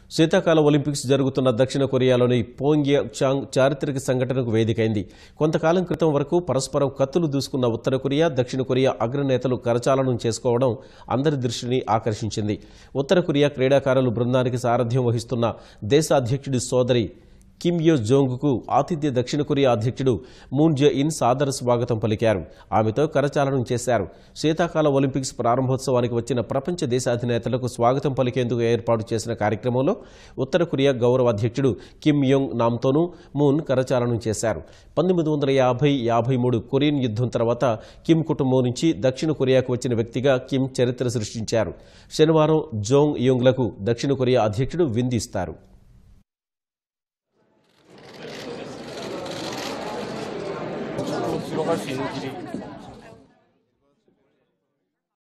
శీతాకాల ఒలింపిక్స్ జరుగుతున్న దక్షిణ కొరియాలోని పోంగ్య చాంగ్ చారిత్రక సంఘటనకు వేదికైంది కొంతకాలం క్రితం వరకు పరస్పరం కత్తులు దూసుకున్న ఉత్తర కొరియా దక్షిణ కొరియా అగ్రనేతలు కరచాలనం చేసుకోవడం అందరి దృష్టిని ఆకర్షించింది ఉత్తర కొరియా క్రీడాకారులు బృందానికి సారథ్యం వహిస్తున్న దేశ అధ్యక్షుడి సోదరి కిమ్ యో జోంగ్కు ఆతిథ్య దక్షిణ కొరియా అధ్యక్షుడు మూన్ జే ఇన్ సాదర స్వాగతం పలికారు ఆమెతో కరచాలనం చేశారు శీతాకాల ఒలింపిక్స్ ప్రారంభోత్సవానికి వచ్చిన ప్రపంచ దేశాధినేతలకు స్వాగతం పలికేందుకు ఏర్పాటు చేసిన కార్యక్రమంలో ఉత్తర కొరియా గౌరవ అధ్యక్షుడు కిమ్ యోంగ్ నామ్తోనూ మూన్ కరచాలనం చేశారు పంతొమ్మిది వందల యాభై యాభై మూడు కొరియన్ యుద్ధం తర్వాత కిమ్ కుటుంబం నుంచి దక్షిణ కొరియాకు వచ్చిన వ్యక్తిగా కిమ్ చరిత్ర సృష్టించారు శనివారం జోంగ్ యోంగ్లకు దక్షిణ కొరియా అధ్యక్షుడు విందిస్తారు 들어갈 수 있는 길이